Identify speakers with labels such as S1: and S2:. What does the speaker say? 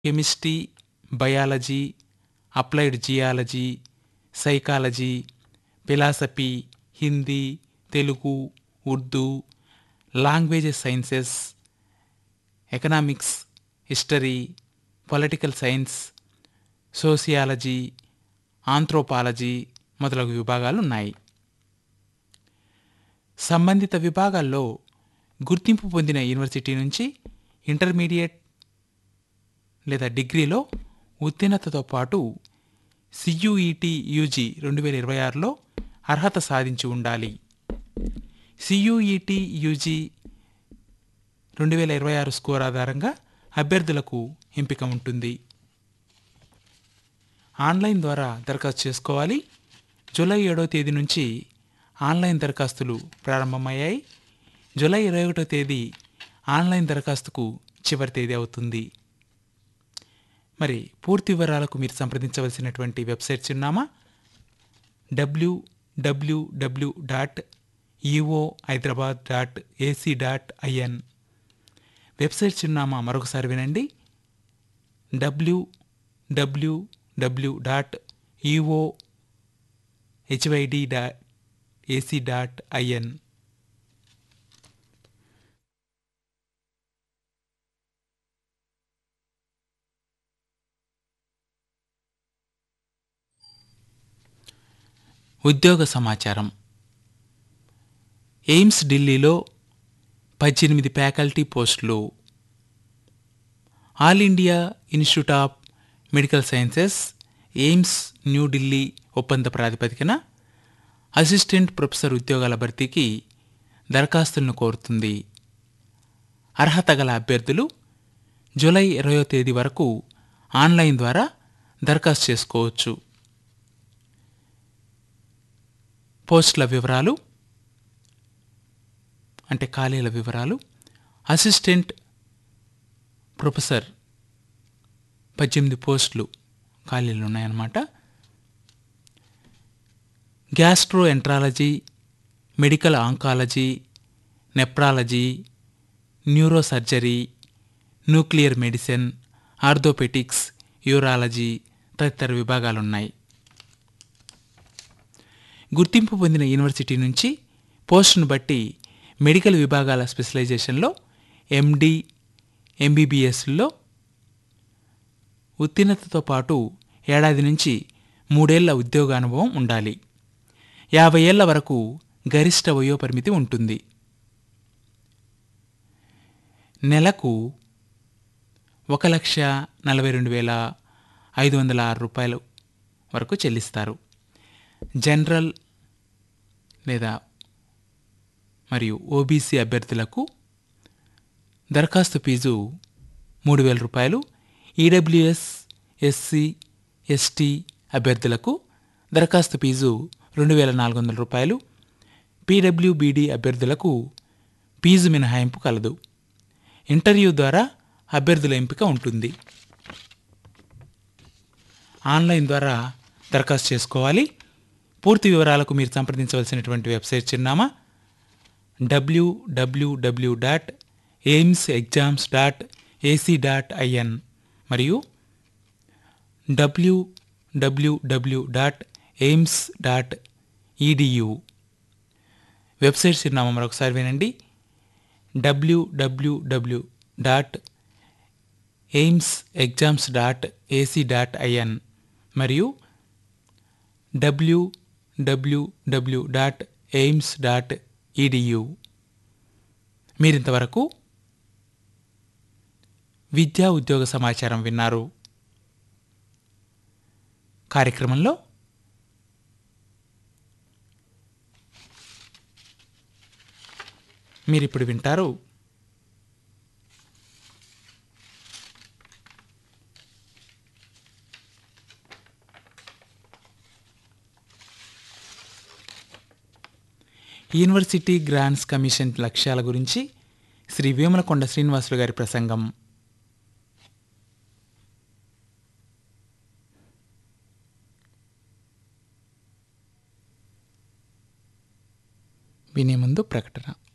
S1: chemistry biology applied geology psychology philosophy Hindi Telugu Urdu languages sciences economics history political science sociology anthropology మొదలగు విభాగాలు ఉన్నాయి సంబంధిత విభాగాల్లో గుర్తింపు పొందిన యూనివర్సిటీ నుంచి ఇంటర్మీడియట్ లేదా డిగ్రీలో ఉత్తీర్ణతతో పాటు సియుఈటి యూజీ రెండు వేల ఇరవై ఆరులో అర్హత సాధించి ఉండాలి సియుఈటి యూజీ రెండు వేల ఇరవై ఆరు స్కోర్ ఆధారంగా అభ్యర్థులకు ఎంపిక ఉంటుంది ఆన్లైన్ ద్వారా దరఖాస్తు చేసుకోవాలి జూలై ఏడవ తేదీ నుంచి ఆన్లైన్ దరఖాస్తులు ప్రారంభమయ్యాయి జూలై ఇరవై ఒకటో తేదీ ఆన్లైన్ దరఖాస్తుకు చివరి తేదీ అవుతుంది మరి పూర్తి వివరాలకు మీరు సంప్రదించవలసినటువంటి వెబ్సైట్ చిరునామా WWW dot EO Hyderabad dot AC dot IN website చిరునామా మరొకసారి వినండి W W W dot EO HYD dot AC dot IN ఉద్యోగ సమాచారం ఎయిమ్స్ ఢిల్లీలో పద్దెనిమిది ఫ్యాకల్టీ పోస్టులు All India Institute of Medical Sciences AIIMS New Delhi ఒప్పంద ప్రాతిపదికన అసిస్టెంట్ ప్రొఫెసర్ ఉద్యోగాల భర్తీకి దరఖాస్తులను కోరుతుంది అర్హత గల అభ్యర్థులు జూలై ఇరవయో తేదీ వరకు ఆన్లైన్ ద్వారా దరఖాస్తు చేసుకోవచ్చు పోస్టుల వివరాలు అంటే ఖాళీల వివరాలు అసిస్టెంట్ ప్రొఫెసర్ పద్దెనిమిది పోస్టులు ఖాళీలు ఉన్నాయన్నమాట gastroenterology medical oncology nephrology neurosurgery nuclear medicine orthopaedics urology తదితర విభాగాలున్నాయి గుర్తింపు పొందిన యూనివర్సిటీ నుంచి పోస్టును బట్టి మెడికల్ విభాగాల స్పెషలైజేషన్లో ఎండి ఎంబీబీఎస్లో ఉత్తీర్ణతతో పాటు ఏడాది నుంచి మూడేళ్ల ఉద్యోగానుభవం ఉండాలి యాభై ఏళ్ల వరకు గరిష్ట వయోపరిమితి ఉంటుంది నెలకు ఒక లక్ష నలభై రెండు వేల ఐదు వందల ఆరు రూపాయలు వరకు చెల్లిస్తారు జనరల్ లేదా మరియు ఓబీసీ అభ్యర్థులకు దరఖాస్తు ఫీజు మూడు వేల రూపాయలు ఈడబ్ల్యూఎస్ ఎస్సీ ఎస్టీ అభ్యర్థులకు దరఖాస్తు ఫీజు రెండు వేల నాలుగు వందల రూపాయలు పీడబ్ల్యూబీడీ అభ్యర్థులకు ఫీజు మినహాయింపు కలదు ఇంటర్వ్యూ ద్వారా అభ్యర్థుల ఎంపిక ఉంటుంది ఆన్లైన్ ద్వారా దరఖాస్తు చేసుకోవాలి పూర్తి వివరాలకు మీరు సంప్రదించవలసినటువంటి వెబ్సైట్ చిరునామా WWW dot AIIMS exams dot AC dot IN మరియు WWW dot AIIMS dot EDU website చిరునామా మరొకసారి వినండి WWW dot AIIMS exams dot AC dot IN మరియు W W W dot AIIMS dot EDU మీరింతవరకు విద్యా ఉద్యోగ సమాచారం విన్నారు కార్యక్రమంలో మీరిప్పుడు వింటారు యూనివర్సిటీ గ్రాంట్స్ కమిషన్ లక్ష్యాల గురించి శ్రీ వేములకొండ శ్రీనివాసులు గారి ప్రసంగం వినే ముందు ప్రకటన